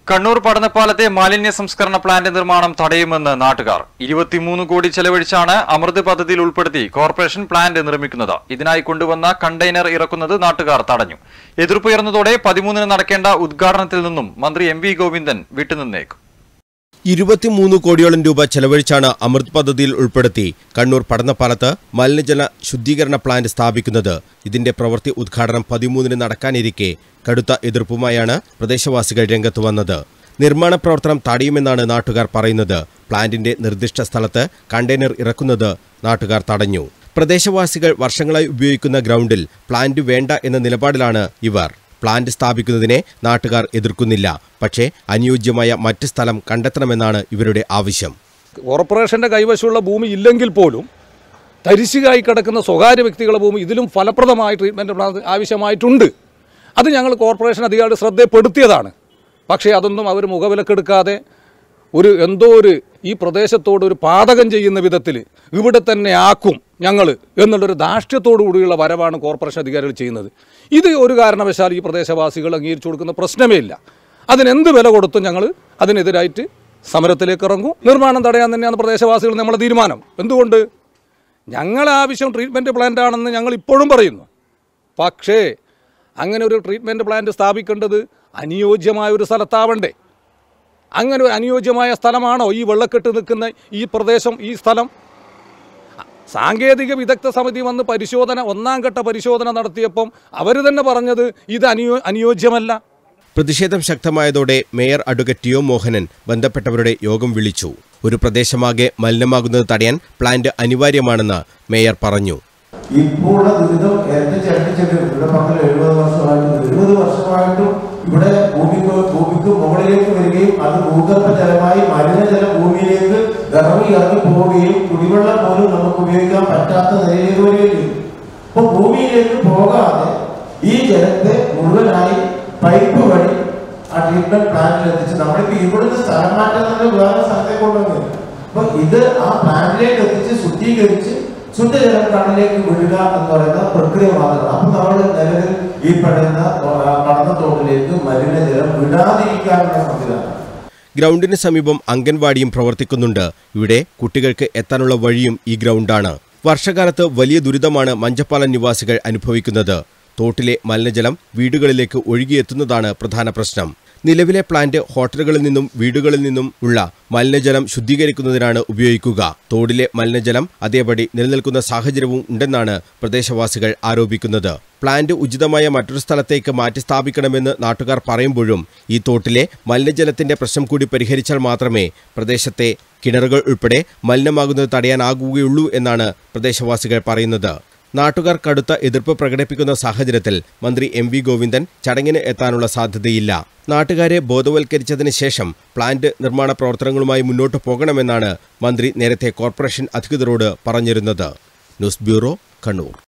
കണ്ണൂർ പഠനപ്പാലത്തെ മാലിന്യ സംസ്കരണ പ്ലാന്റ് നിർമ്മാണം തടയുമെന്ന് നാട്ടുകാർ ഇരുപത്തിമൂന്ന് കോടി ചെലവഴിച്ചാണ് അമൃത് പദ്ധതിയിൽ ഉൾപ്പെടുത്തി കോർപ്പറേഷൻ പ്ലാന്റ് നിർമ്മിക്കുന്നത് ഇതിനായി കൊണ്ടുവന്ന കണ്ടെയ്നർ ഇറക്കുന്നത് നാട്ടുകാർ തടഞ്ഞു എതിർപ്പുയർന്നതോടെ പതിമൂന്നിന് നടക്കേണ്ട ഉദ്ഘാടനത്തിൽ നിന്നും മന്ത്രി എം വി ഗോവിന്ദൻ വിട്ടുനിന്നേക്കും ഇരുപത്തിമൂന്ന് കോടിയോളം രൂപ ചെലവഴിച്ചാണ് അമൃത് പദ്ധതിയിൽ ഉൾപ്പെടുത്തി കണ്ണൂർ പഠനപ്പാലത്ത് മലിനജല ശുദ്ധീകരണ പ്ലാന്റ് സ്ഥാപിക്കുന്നത് ഇതിന്റെ പ്രവൃത്തി ഉദ്ഘാടനം പതിമൂന്നിന് നടക്കാനിരിക്കെ കടുത്ത എതിർപ്പുമായാണ് പ്രദേശവാസികൾ രംഗത്ത് വന്നത് നിർമ്മാണ പ്രവർത്തനം തടയുമെന്നാണ് നാട്ടുകാർ പറയുന്നത് പ്ലാന്റിന്റെ നിർദ്ദിഷ്ട സ്ഥലത്ത് കണ്ടെയ്നർ ഇറക്കുന്നത് നാട്ടുകാർ തടഞ്ഞു പ്രദേശവാസികൾ വർഷങ്ങളായി ഉപയോഗിക്കുന്ന ഗ്രൗണ്ടിൽ പ്ലാന്റ് വേണ്ട എന്ന നിലപാടിലാണ് ഇവർ പ്ലാന്റ് സ്ഥാപിക്കുന്നതിനെ നാട്ടുകാർ എതിർക്കുന്നില്ല പക്ഷേ അനുയോജ്യമായ മറ്റ് സ്ഥലം കണ്ടെത്തണമെന്നാണ് ഇവരുടെ ആവശ്യം കോർപ്പറേഷൻ്റെ കൈവശമുള്ള ഭൂമി ഇല്ലെങ്കിൽ പോലും തരിശുകായി കിടക്കുന്ന സ്വകാര്യ വ്യക്തികളുടെ ഭൂമി ഇതിലും ഫലപ്രദമായ ട്രീറ്റ്മെൻറ്റ് പ്ലാൻ ആവശ്യമായിട്ടുണ്ട് അത് ഞങ്ങൾ കോർപ്പറേഷൻ അധികാരികളുടെ ശ്രദ്ധപ്പെടുത്തിയതാണ് പക്ഷേ അതൊന്നും അവർ മുഖവിലക്കെടുക്കാതെ ഒരു എന്തോ ഒരു ഈ പ്രദേശത്തോട് ഒരു പാതകം ചെയ്യുന്ന വിധത്തിൽ ഇവിടെ തന്നെ ആക്കും ഞങ്ങൾ എന്നുള്ളൊരു ധാർഷ്ട്യത്തോടു കൂടിയുള്ള വരവാണ് കോർപ്പറേഷൻ അധികാരികൾ ചെയ്യുന്നത് ഇത് ഒരു കാരണവശാൽ ഈ പ്രദേശവാസികൾ അംഗീകരിച്ചു കൊടുക്കുന്ന പ്രശ്നമേ ഇല്ല അതിനെന്ത് വില കൊടുത്തും ഞങ്ങൾ അതിനെതിരായിട്ട് സമരത്തിലേക്ക് ഇറങ്ങും നിർമ്മാണം തടയാൻ തന്നെയാണ് പ്രദേശവാസികൾ നമ്മളെ തീരുമാനം എന്തുകൊണ്ട് ഞങ്ങളെ ആവശ്യം ട്രീറ്റ്മെൻറ്റ് പ്ലാന്റ് ആണെന്ന് ഞങ്ങൾ ഇപ്പോഴും പറയുന്നു പക്ഷേ അങ്ങനെ ഒരു ട്രീറ്റ്മെൻറ്റ് പ്ലാന്റ് സ്ഥാപിക്കേണ്ടത് അനുയോജ്യമായ ഒരു സ്ഥലത്താവണ്ടേ അങ്ങനെ ഒരു അനുയോജ്യമായ സ്ഥലമാണോ ഈ വെള്ളക്കെട്ട് നിൽക്കുന്ന ഈ പ്രദേശം ഈ സ്ഥലം സാങ്കേതിക വിദഗ്ധ സമിതി വന്ന് പരിശോധന ഒന്നാം ഘട്ട പരിശോധന നടത്തിയപ്പം അവർ തന്നെ പറഞ്ഞത് ഇത് അനുയോ അനുയോജ്യമല്ല പ്രതിഷേധം ശക്തമായതോടെ mayor advocate T O Mohanan ബന്ധപ്പെട്ടവരുടെ യോഗം വിളിച്ചു ഒരു പ്രദേശമാകെ മലിനമാകുന്നത് തടയാൻ പ്ലാന്റ് അനിവാര്യമാണെന്ന് മേയർ പറഞ്ഞു ഇപ്പോഴുള്ള ദുരിതം ഇരട്ടിച്ച് ഇരട്ടിച്ചിട്ട് ഇവിടെ പറഞ്ഞ എഴുപത് വർഷമായിട്ടും എഴുപത് വർഷമായിട്ടും ഇവിടെ ഭൂമിക്ക് ഭൂമിക്ക് മുകളിലേക്ക് വരികയും അത് ഭൂഗർഭ ജലമായി മലിനജലം ഭൂമിയിലേക്ക് ഇറങ്ങി ഇറങ്ങി പോവുകയും കുടിവെള്ളം പോലും നമുക്ക് ഉപയോഗിക്കാൻ പറ്റാത്ത നിലയിലേക്ക് വരികയും ചെയ്തു അപ്പൊ ഭൂമിയിലേക്ക് പോകാതെ ഈ ജലത്തെ മുഴുവനായി പൈപ്പ് വഴി ആ ട്രീറ്റ്മെന്റ് പ്ലാന്റിൽ എത്തിച്ച് നമ്മളിപ്പോ ഇവിടുന്ന് സ്ഥലം മാറ്റം തന്നെ വേറെ സ്ഥലത്തേക്ക് കൊണ്ടുവന്നത് അപ്പൊ ഇത് ആ പ്ലാന്റിലേക്ക് എത്തിച്ച് ശുദ്ധീകരിച്ച് ശുദ്ധജലം കടലിലേക്ക് വിടുക എന്ന് പറയുന്ന പ്രക്രിയ മാത്രമാണ് അപ്പൊ നമ്മൾ നിലവിൽ ഈ പറയുന്ന കടന്നത്തോട്ടിലേക്ക് മലിനജലം വിടാതിരിക്കാനുള്ള സംവിധാനം ഗ്രൗണ്ടിന് സമീപം അംഗൻവാടിയും പ്രവർത്തിക്കുന്നുണ്ട് ഇവിടെ കുട്ടികൾക്ക് എത്താനുള്ള വഴിയും ഈ ഗ്രൗണ്ടാണ് വർഷകാലത്ത് വലിയ ദുരിതമാണ് മഞ്ചപ്പാലം നിവാസികൾ അനുഭവിക്കുന്നത് തോട്ടിലെ മലിനജലം വീടുകളിലേക്ക് ഒഴുകിയെത്തുന്നതാണ് പ്രധാന പ്രശ്നം നിലവിലെ പ്ലാന്റ് ഹോട്ടലുകളിൽ നിന്നും വീടുകളിൽ നിന്നും ഉള്ള മലിനജലം ശുദ്ധീകരിക്കുന്നതിനാണ് ഉപയോഗിക്കുക തോടിലെ മലിനജലം അതേപടി നിലനിൽക്കുന്ന സാഹചര്യവും ഉണ്ടെന്നാണ് പ്രദേശവാസികൾ ആരോപിക്കുന്നത് പ്ലാന്റ് ഉചിതമായ മറ്റൊരു സ്ഥലത്തേക്ക് മാറ്റി സ്ഥാപിക്കണമെന്ന് നാട്ടുകാർ പറയുമ്പോഴും ഈ തോട്ടിലെ മലിനജലത്തിന്റെ പ്രശ്നം കൂടി പരിഹരിച്ചാൽ മാത്രമേ പ്രദേശത്തെ കിണറുകൾ ഉൾപ്പെടെ മലിനമാകുന്നത് തടയാനാകുകയുള്ളൂ എന്നാണ് പ്രദേശവാസികൾ പറയുന്നത് നാട്ടുകാർ കടുത്ത എതിർപ്പ് പ്രകടിപ്പിക്കുന്ന സാഹചര്യത്തിൽ മന്ത്രി എം വി ഗോവിന്ദൻ ചടങ്ങിന് എത്താനുള്ള സാധ്യതയില്ല നാട്ടുകാരെ ബോധവൽക്കരിച്ചതിന് ശേഷം പ്ലാന്റ് നിർമ്മാണ പ്രവർത്തനങ്ങളുമായി മുന്നോട്ടു പോകണമെന്നാണ് മന്ത്രി നേരത്തെ കോർപ്പറേഷൻ അധികൃതരോട് പറഞ്ഞിരുന്നത് ന്യൂസ് ബ്യൂറോ കണ്ണൂർ